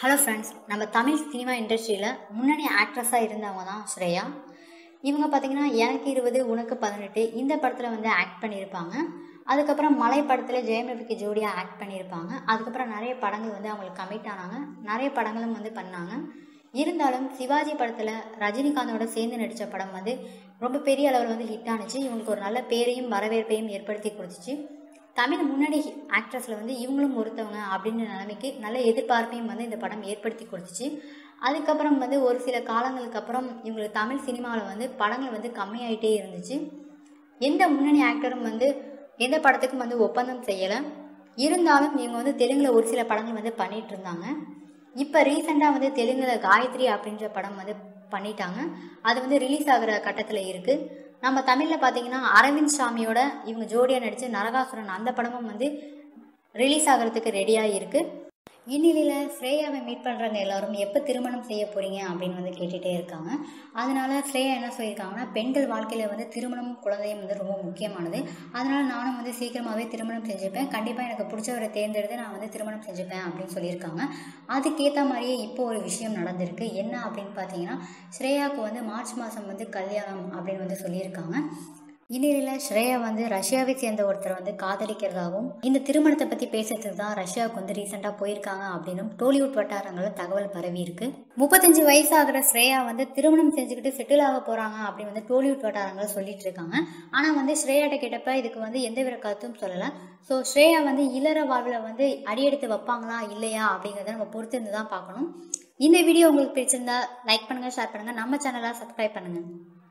hello friends நம்ம Tamil cinema இண்டஸ்ட்ரியில் முன்னணி ஆக்ட்ரஸாக இருந்தவங்க தான் ஸ்ரேயா இவங்க பார்த்தீங்கன்னா எனக்கு இருபது உனக்கு பதினெட்டு இந்த படத்தில் வந்து ஆக்ட் பண்ணியிருப்பாங்க அதுக்கப்புறம் மலை படத்தில் ஜெயம் ரவிக்கு ஜோடியாக ஆக்ட் பண்ணியிருப்பாங்க அதுக்கப்புறம் நிறைய படங்கள் வந்து அவங்களுக்கு கமிட் ஆனாங்க நிறைய படங்களும் வந்து பண்ணாங்க இருந்தாலும் சிவாஜி படத்தில் ரஜினிகாந்தோட சேர்ந்து நடித்த படம் வந்து ரொம்ப பெரிய அளவில் வந்து ஹிட் ஆனுச்சு இவங்களுக்கு ஒரு நல்ல பேரையும் வரவேற்பையும் ஏற்படுத்தி கொடுத்துச்சு தமிழ் முன்னணி ஆக்ட்ரஸில் வந்து இவங்களும் ஒருத்தவங்க அப்படின்ற நிலைமைக்கு நல்ல எதிர்பார்ப்பையும் வந்து இந்த படம் ஏற்படுத்தி கொடுத்துச்சு அதுக்கப்புறம் வந்து ஒரு சில காலங்களுக்கு அப்புறம் இவங்களுக்கு தமிழ் சினிமாவில் வந்து படங்கள் வந்து கம்மியாயிட்டே இருந்துச்சு எந்த முன்னணி ஆக்டரும் வந்து எந்த படத்துக்கும் வந்து ஒப்பந்தம் செய்யலை இருந்தாலும் இவங்க வந்து தெலுங்கில் ஒரு சில படங்கள் வந்து பண்ணிட்டு இருந்தாங்க இப்போ ரீசெண்டாக வந்து தெலுங்குல காயத்ரி அப்படின்ற படம் வந்து பண்ணிட்டாங்க அது வந்து ரிலீஸ் ஆகிற கட்டத்தில் இருக்குது நம்ம தமிழில் பார்த்தீங்கன்னா அரவிந்த் சாமியோட இவங்க ஜோடியாக நடித்து நரகாசுரன் அந்த படமும் வந்து ரிலீஸ் ஆகிறதுக்கு ரெடியாக இருக்குது இந்நிலையில் ஸ்ரேயாவை மீட் பண்ணுறவங்க எல்லாரும் எப்போ திருமணம் செய்ய போகிறீங்க அப்படின்னு வந்து கேட்டுகிட்டே இருக்காங்க அதனால ஸ்ரேயா என்ன சொல்லியிருக்காங்கன்னா பெண்கள் வாழ்க்கையில் வந்து திருமணமும் குழந்தையும் வந்து ரொம்ப முக்கியமானது அதனால நானும் வந்து சீக்கிரமாகவே திருமணம் செஞ்சுப்பேன் கண்டிப்பாக எனக்கு பிடிச்சவரை தேர்ந்தெடுத்து நான் வந்து திருமணம் செஞ்சுப்பேன் அப்படின்னு சொல்லியிருக்காங்க அதுக்கேற்ற மாதிரியே இப்போ ஒரு விஷயம் நடந்திருக்கு என்ன அப்படின்னு பார்த்தீங்கன்னா ஸ்ரேயாவுக்கு வந்து மார்ச் மாதம் வந்து கல்யாணம் அப்படின்னு வந்து சொல்லியிருக்காங்க இந்நிலையில் ஸ்ரேயா வந்து ரஷ்யாவை சேர்ந்த ஒருத்தர் வந்து காதலிக்கிறதாகவும் இந்த திருமணத்தை பற்றி பேசுறதுக்கு தான் ரஷ்யாவுக்கு வந்து ரீசெண்டாக போயிருக்காங்க அப்படின்னும் டோலிவுட் வட்டாரங்களில் தகவல் பரவி இருக்கு முப்பத்தஞ்சு வயசாகிற ஸ்ரேயா வந்து திருமணம் செஞ்சுக்கிட்டு செட்டில் ஆக போகிறாங்க அப்படின்னு வந்து டோலிவுட் வட்டாரங்கள் சொல்லிட்டு இருக்காங்க ஆனால் வந்து ஸ்ரேயாட்ட கேட்டப்ப இதுக்கு வந்து எந்த வித கருத்தும் சொல்லலை ஸோ ஸ்ரேயா வந்து இல்லற வாழ்வில் வந்து அடியெடுத்து வைப்பாங்களா இல்லையா அப்படிங்கிறத நம்ம பொறுத்து இருந்து தான் பார்க்கணும் இந்த வீடியோ உங்களுக்கு பிடிச்சிருந்தா லைக் பண்ணுங்கள் ஷேர் பண்ணுங்கள் நம்ம சேனலை சப்ஸ்கிரைப் பண்ணுங்கள்